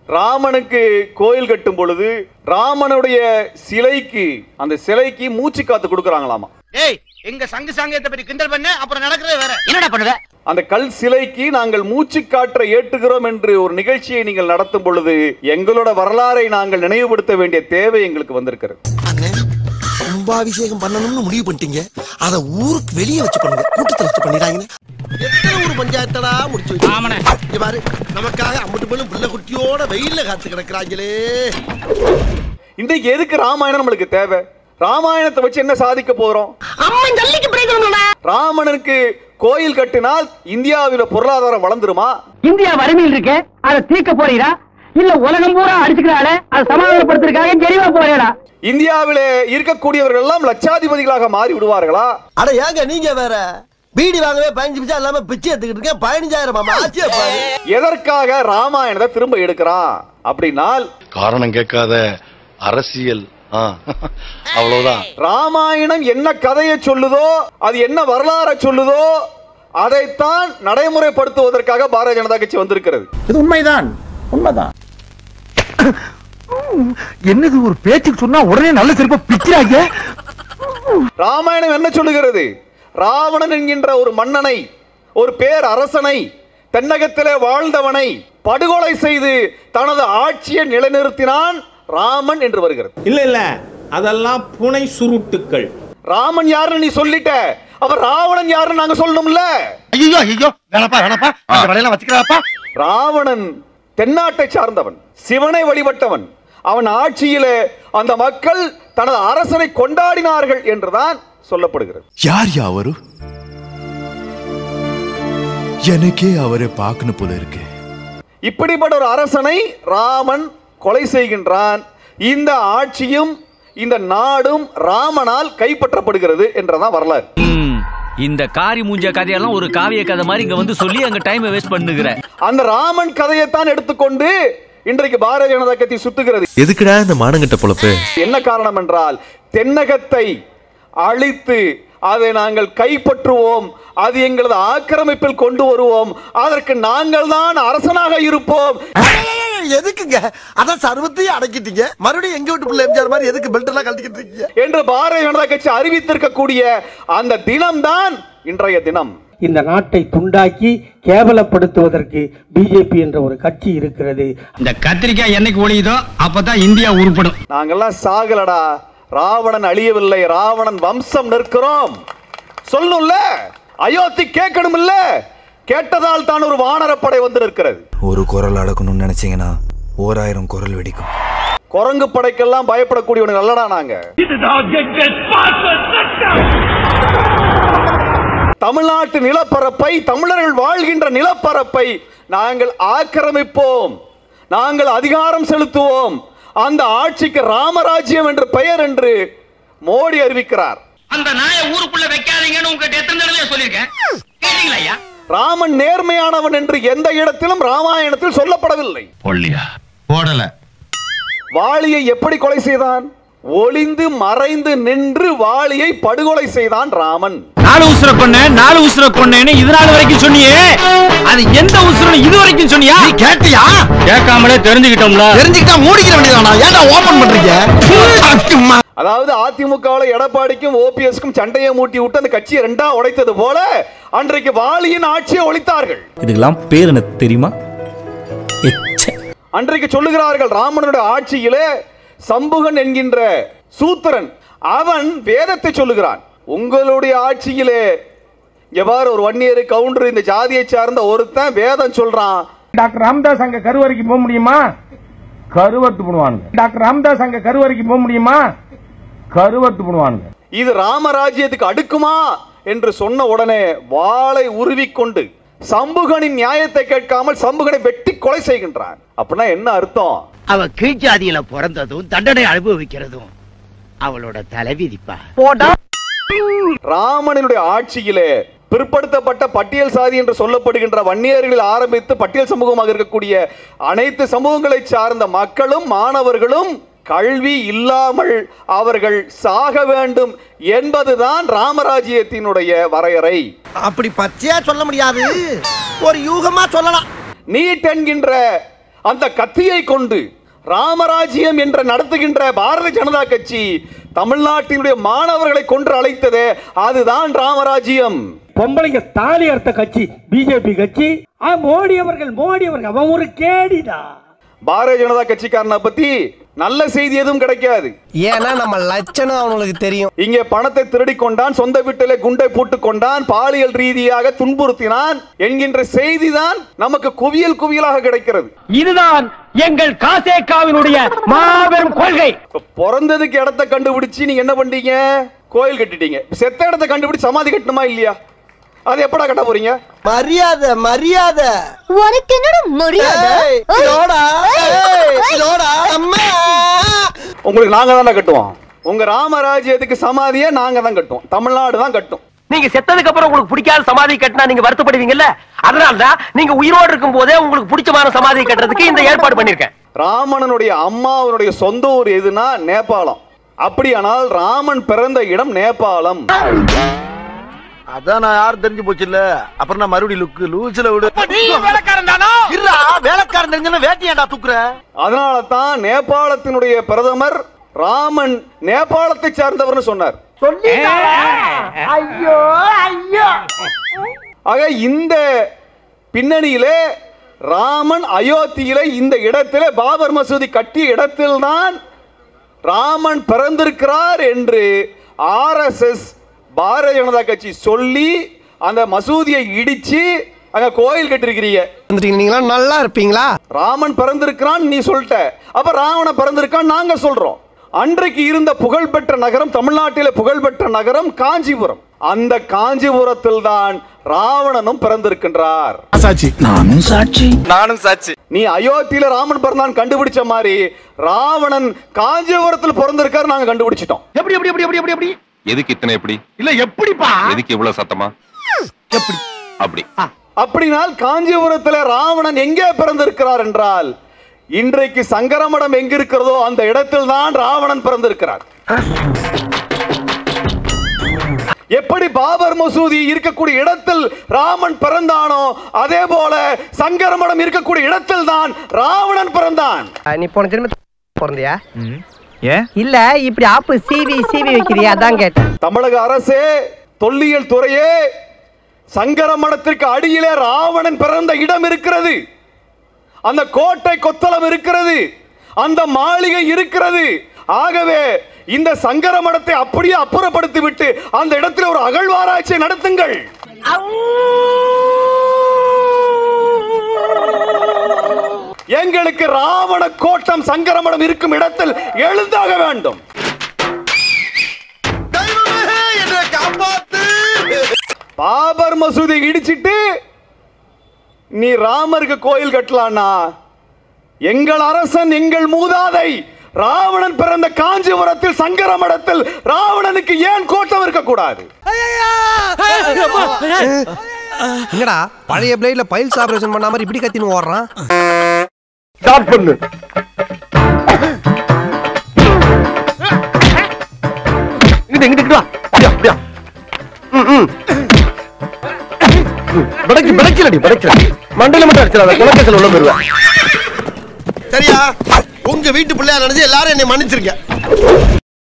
ராமனுக்கு கோயில் கட்டும் பொழுது ராமனுடைய சிலைக்கு அந்த சிலைக்கு மூச்சு காத்து கொடுக்கறாங்களாமா ஏய் எங்க சங்கு சாங்கியத்தை பத்தி கிண்டல் பண்ண அப்புறம் நடக்கிறதே வேற என்னடா பண்ணுவ அந்த கல் சிலைக்கு நாங்கள் மூச்சு காற்றை ஏற்றுகிறோம் என்று ஒரு நிகழ்ச்சியை நீங்கள் நடத்தும் பொழுது எங்களோட வரலாறை நாங்கள் நினைவுபடுத்த வேண்டிய தேவை எங்களுக்கு வந்திருக்கிறது அண்ணே கும்பாபிஷேகம் பண்ணணும்னு முடிவு பண்ணிட்டீங்க அத ஊருக்கு வெளியே வச்சு பண்ணுங்க கூட்டத்தை வச்சு பண்ணிடாங்கன்னு எத்தனை ஊர் பஞ்சாயத்தடா முடிச்சு வச்சு ஆமாண்ணே. இங்க பாரு நமக்காக அம்பட்டு பேரும் பிள்ளை குட்டியோட வெயில்ல காத்து கிடக்குறாங்களே இன்றைக்கு எதுக்கு ராமாயணம் நம்மளுக்கு தேவை ராமாயணத்தை வச்சு என்ன சாதிக்க போறோம் அம்மன் ஜல்லிக்கு பிரயோஜனம்டா ராமனுக்கு கோயில் கட்டினால் இந்தியாவில பொருளாதாரம் வளர்ந்துருமா இந்தியா வறுமையில் இருக்க அதை தீர்க்க போறீரா இல்ல உலகம் பூரா அடிச்சுக்கிறாள அதை சமாதானப்படுத்துறதுக்காக தெரியவா போறேடா இந்தியாவிலே இருக்கக்கூடியவர்கள் எல்லாம் லட்சாதிபதிகளாக மாறி விடுவார்களா அட ஏங்க நீங்க வேற பீடி வாங்கவே பதினஞ்சு நிமிஷம் இல்லாம பிச்சை எடுத்துக்கிட்டு இருக்கேன் பதினஞ்சாயிரம் மாமா ஆச்சியா பாரு எதற்காக ராமாயணத்தை திரும்ப எடுக்கிறான் அப்படின்னால் காரணம் கேட்காத அரசியல் ஆ, அவ்வளவுதான் ராமாயணம் என்ன கதையை சொல்லுதோ அது என்ன வரலாறை சொல்லுதோ அதைத்தான் நடைமுறைப்படுத்துவதற்காக பாரதிய ஜனதா கட்சி வந்திருக்கிறது இது உண்மைதான் உண்மைதான் என்னது ஒரு பேச்சுக்கு சொன்னா உடனே நல்ல சிறப்பா பிச்சிராங்க ராமாயணம் என்ன சொல்லுகிறது ராவணன் என்கின்ற ஒரு மன்னனை ஒரு பேர் அரசனை தென்னகத்திலே வாழ்ந்தவனை படுகொலை செய்து தனது ஆட்சியை நிலைநிறுத்தினான் ராமன் என்று வருகிறது இல்ல இல்ல அதெல்லாம் புனை சுருட்டுக்கள் ராமன் யாருன்னு நீ சொல்லிட்ட அவர் ராவணன் யாருன்னு நாங்க சொல்லணும்ல ஐயோ ஐயோ வேணப்பா வேணப்பா அந்த வேலையெல்லாம் வச்சுக்கிறாப்பா ராவணன் தென்னாட்டை சார்ந்தவன் சிவனை வழிபட்டவன் அவன் ஆட்சியிலே அந்த மக்கள் தனது அரசனை கொண்டாடினார்கள் என்றுதான் சொல்லப்படுகிறது யார் யாவரு எனக்கே அவரை பார்க்கணும் போல இருக்கு இப்படிப்பட்ட ஒரு அரசனை ராமன் கொலை செய்கின்றான் இந்த ஆட்சியும் இந்த நாடும் ராமனால் கைப்பற்றப்படுகிறது என்றதான் வரலாறு இந்த காரி மூஞ்ச கதையெல்லாம் ஒரு காவிய கதை மாதிரி இங்க வந்து சொல்லி அங்க டைம் வேஸ்ட் பண்ணுகிற அந்த ராமன் கதையைத்தான் எடுத்துக்கொண்டு இன்றைக்கு பாரதிய ஜனதா கட்சி சுத்துகிறது எதுக்குடா இந்த மானங்கட்ட பொழப்பு என்ன காரணம் என்றால் தென்னகத்தை அழித்து அதை நாங்கள் கைப்பற்றுவோம் அது எங்களது ஆக்கிரமிப்பில் கொண்டு வருவோம் அதற்கு நாங்கள் தான் அரசனாக இருப்போம் எதுக்குங்க அதான் சர்வத்தையும் அடக்கிட்டீங்க மறுபடியும் எங்க வீட்டு பிள்ளை எம்ஜிஆர் மாதிரி எதுக்கு பெல்ட் எல்லாம் கழட்டிக்கிட்டு இருக்கீங்க என்று பாரதிய ஜனதா கட்சி அறிவித்திருக்கக்கூடிய அந்த தினம்தான் இன்றைய தினம் இந்த நாட்டை துண்டாக்கி கேவலப்படுத்துவதற்கு பிஜேபி என்ற ஒரு கட்சி இருக்கிறது இந்த கத்திரிக்காய் என்னைக்கு ஒழியுதோ அப்பதான் இந்தியா உருப்படும் நாங்கெல்லாம் சாகலடா ராவணன் அழியவில்லை ராவணன் வம்சம் நிற்கிறோம் சொல்லணும்ல அயோத்தி கேட்கணும் இல்ல கேட்டதால் தான் ஒரு வானரப்படை வந்து நிற்கிறது ஒரு குரல் அடக்கணும்னு நினைச்சீங்கன்னா ஓராயிரம் குரல் வெடிக்கும் குரங்கு படைக்கெல்லாம் பயப்படக்கூடியவனுக்கு நல்லடா நாங்க தமிழ்நாட்டு நிலப்பரப்பை தமிழர்கள் வாழ்கின்ற நிலப்பரப்பை நாங்கள் ஆக்கிரமிப்போம் நாங்கள் அதிகாரம் செலுத்துவோம் அந்த ஆட்சிக்கு ராமராஜ்யம் என்று பெயர் என்று மோடி அறிவிக்கிறார் அந்த நாயை ஊருக்குள்ள வைக்காதீங்கன்னு உங்ககிட்ட எத்தனை தடவை சொல்லியிருக்கேன் கேட்டீங்களா ஐயா ராமன் நேர்மையானவன் என்று எந்த இடத்திலும் ராமாயணத்தில் சொல்லப்படவில்லை பொல்லியா போடல வாலியை எப்படி கொலை செய்தான் ஒளிந்து மறைந்து நின்று வாலியை படுகொலை செய்தான் ராமன் நாலு உசுர கொன்ன நாலு உசுர கொன்னேன்னு இது நாள் வரைக்கும் சொன்னியே அது எந்த உசுரன்னு இது வரைக்கும் சொன்னியா நீ கேட்டியா கேட்காமலே தெரிஞ்சுக்கிட்டோம்ல தெரிஞ்சுக்கிட்டா மூடிக்கிற வேண்டியதானா ஏன்டா ஓபன் பண்றீங்க சும்மா. அதாவது அதிமுகவில் எடப்பாடிக்கும் ஓபிஎஸ்க்கும் சண்டையை மூட்டி விட்டு அந்த கட்சியை ரெண்டா உடைத்தது போல அன்றைக்கு வாலியின் ஆட்சியை ஒழித்தார்கள் இதுக்கெல்லாம் பேர் எனக்கு தெரியுமா எச்ச அன்றைக்கு சொல்லுகிறார்கள் ராமனுடைய ஆட்சியிலே சம்புகன் என்கின்ற சூத்திரன் அவன் வேதத்தை சொல்லுகிறான் உங்களுடைய ஆட்சியிலே எவ்வாறு ஒரு வன்னியர் கவுண்டர் இந்த ஜாதியை சார்ந்த ஒருத்தன் வேதம் சொல்றான் டாக்டர் ராமதாஸ் அங்க கருவறைக்கு போக முடியுமா கருவத்து பண்ணுவானுங்க டாக்டர் ராமதாஸ் அங்க கருவறைக்கு போக முடியுமா கருவத்து பண்ணுவானுங்க இது ராமராஜ்யத்துக்கு அடுக்குமா என்று சொன்ன உடனே வாளை உருவிக்கொண்டு சம்புகனின் நியாயத்தை கேட்காமல் சம்புகனை வெட்டி கொலை செய்கின்றான் அப்படின்னா என்ன அர்த்தம் அவ கீழ்ஜாதியில பிறந்ததும் தண்டனை அனுபவிக்கிறதும் அவளோட தலைவிதிப்பா ராமனினுடைய ஆட்சியிலே பிற்படுத்தப்பட்ட பட்டியல் சாதி என்று சொல்லப்படுகின்ற வன்னியர்களில் ஆரம்பித்து பட்டியல் சமூகமாக இருக்கக்கூடிய அனைத்து சமூகங்களை சார்ந்த மக்களும் மாணவர்களும் கல்வி இல்லாமல் அவர்கள் சாக வேண்டும் என்பதுதான் ராமராஜ்யத்தினுடைய வரையறை அப்படி பச்சையா சொல்ல முடியாது ஒரு யூகமா சொல்லலாம் நீட் என்கின்ற அந்த கத்தியை கொண்டு ராமராஜ்யம் என்ற நடத்துகின்ற பாரதிய ஜனதா கட்சி தமிழ்நாட்டினுடைய மாணவர்களை கொன்று அழைத்ததே அதுதான் ராமராஜ்யம் பொம்பளைங்க தாலி அர்த்த கட்சி பிஜேபி கட்சி ஆ, மோடி அவர்கள் மோடி அவர்கள் அவன் ஒரு கேடிடா பாரதிய ஜனதா கட்சிக்காரனை பத்தி நல்ல செய்தி எதுவும் கிடைக்காது ஏன்னா நம்ம லட்சணம் அவனுக்கு தெரியும் இங்கே பணத்தை திருடி கொண்டான் சொந்த வீட்டிலே குண்டை போட்டுக் கொண்டான் பாலியல் ரீதியாக துன்புறுத்தினான் என்கின்ற செய்திதான் நமக்கு குவியல் குவியலாக கிடைக்கிறது இதுதான் எங்கள் காசேகாவினுடைய மாபெரும் கொள்கை இப்ப பிறந்ததுக்கு இடத்த கண்டுபிடிச்சு நீங்க என்ன பண்ணீங்க கோயில் கட்டிட்டீங்க செத்த இடத்த கண்டுபிடிச்சு சமாதி கட்டணுமா இல்லையா அது எப்படா கட்ட போறீங்க மரியாதை மரியாதை உனக்கு என்னோட மரியாதை ஏய், இதோடா, ஏய், இதோடா, அம்மா. உங்களுக்கு நாங்க தானே கட்டுவோம் உங்க ராமராஜ்யத்துக்கு சமாதியை நாங்க தான் கட்டுவோம் தமிழ்நாடு தான் கட்டும் நீங்க செத்ததுக்கு அப்புறம் உங்களுக்கு பிடிக்காத சமாதி கட்டினா நீங்க வருத்தப்படுவீங்கல்ல அதனால தான் நீங்க உயிரோடு இருக்கும் போதே உங்களுக்கு பிடிச்சமான சமாதி கட்டுறதுக்கு இந்த ஏற்பாடு பண்ணிருக்கேன் ராமணனுடைய அம்மாவனுடைய சொந்த ஊர் எதுனா நேபாளம் அப்படியானால் ராமன் பிறந்த இடம் நேபாளம் அதான் நான் யாரும் தெரிஞ்சு போச்சு இல்ல அப்புறம் நான் மறுபடியும் லுக்கு லூசில விடு இருடா, வேலைக்காரன் தெரிஞ்சா வேட்டியாண்டா தூக்குற அதனால தான் நேபாளத்தினுடைய பிரதமர் ராமன் நேபாளத்தை சார்ந்தவர்னு சொன்னார் ஐயோ ஐயோ ஆக இந்த பின்னணியிலே ராமன் அயோத்தியிலே இந்த இடத்திலே பாபர் மசூதி கட்டிய இடத்தில்தான் ராமன் பிறந்திருக்கிறார் என்று ஆர்எஸ்எஸ் பாரதிய ஜனதா கட்சி சொல்லி அந்த மசூதியை இடிச்சு அங்க கோயில் கட்டிருக்கிறீங்க நீங்களா நல்லா இருப்பீங்களா ராமன் பிறந்திருக்கிறான் நீ சொல்லிட்ட அப்ப ராவணன் பிறந்திருக்கான் நாங்க சொல்றோம் அன்றைக்கு இருந்த புகழ்பெற்ற நகரம் தமிழ்நாட்டில புகழ்பெற்ற நகரம் காஞ்சிபுரம் அந்த காஞ்சிபுரத்தில் தான் ராவணனும் பிறந்திருக்கின்றார் நானும் சாட்சி நீ அயோத்தியில ராமன் பிறந்தான் கண்டுபிடிச்ச மாதிரி ராவணன் காஞ்சிபுரத்தில் பிறந்திருக்காரு நாங்க கண்டுபிடிச்சிட்டோம் எப்படி எப்படி எப்படி எப்படி எப்படி எப்படி எதுக்கு இத்தனை எப்படி இல்ல எப்படிப்பா எதுக்கு இவ்வளவு சத்தமா எப்படி அப்படி அப்படினால் காஞ்சிபுரத்தில் ராவணன் எங்கே பிறந்திருக்கிறார் என்றால் இன்றைக்கு சங்கரமடம் எங்க இருக்கிறதோ அந்த இடத்தில் தான் ராவணன் பிறந்திருக்கிறார் எப்படி பாபர் மசூதி இருக்கக்கூடிய இடத்தில் ராமன் பிறந்தானோ அதே போல சங்கரமடம் இருக்கக்கூடிய இடத்தில் தான் ராவணன் பிறந்தான் நீ போன ஜென்ம பிறந்தியா ஏன் இல்ல இப்படி ஆப்பு சிவி சிவி வைக்கிறியா அதான் கேட்டேன் தமிழக அரசே தொல்லியல் துறையே சங்கரமடத்திற்கு அடியிலே ராவணன் பிறந்த இடம் இருக்கிறது அந்த கோட்டை கொத்தளம் இருக்கிறது அந்த மாளிகை இருக்கிறது ஆகவே இந்த சங்கரமடத்தை அப்படியே அப்புறப்படுத்தி விட்டு அந்த இடத்தில் ஒரு அகழ்வாராய்ச்சி நடத்துங்கள் எங்களுக்கு ராவண கோட்டம் சங்கரமடம் இருக்கும் இடத்தில் எழுந்தாக வேண்டும் தெய்வமே, என்னை காப்பாத்து பாபர் மசூதி இடிச்சிட்டு நீ ராமருக்கு கோயில் கட்டலான்னா எங்கள் அரசன் எங்கள் மூதாதை ராவணன் பிறந்த காஞ்சிபுரத்தில் சங்கரமடத்தில் ராவணனுக்கு ஏன் கோட்டம் இருக்கக்கூடாது என்னடா பழைய பிளேட்ல பைல்ஸ் ஆபரேஷன் பண்ண மாதிரி இப்படி கத்தின்னு ஓடுறான் ஸ்டார்ட் பண்ணு இங்கிட்டு இங்கிட்டு இங்கிட்டு வா அப்படியா அப்படியா ம், ம். ம், பிடைக்கு பிடைக்கலடி பிடைக்கல மண்டையில மட்டும் அடிச்சிடாத குலக்கத்தில் உள்ள போயிருவேன் சரியா உங்க வீட்டு பிள்ளையா நினைச்சு எல்லாரும் என்னை மன்னிச்சிருக்க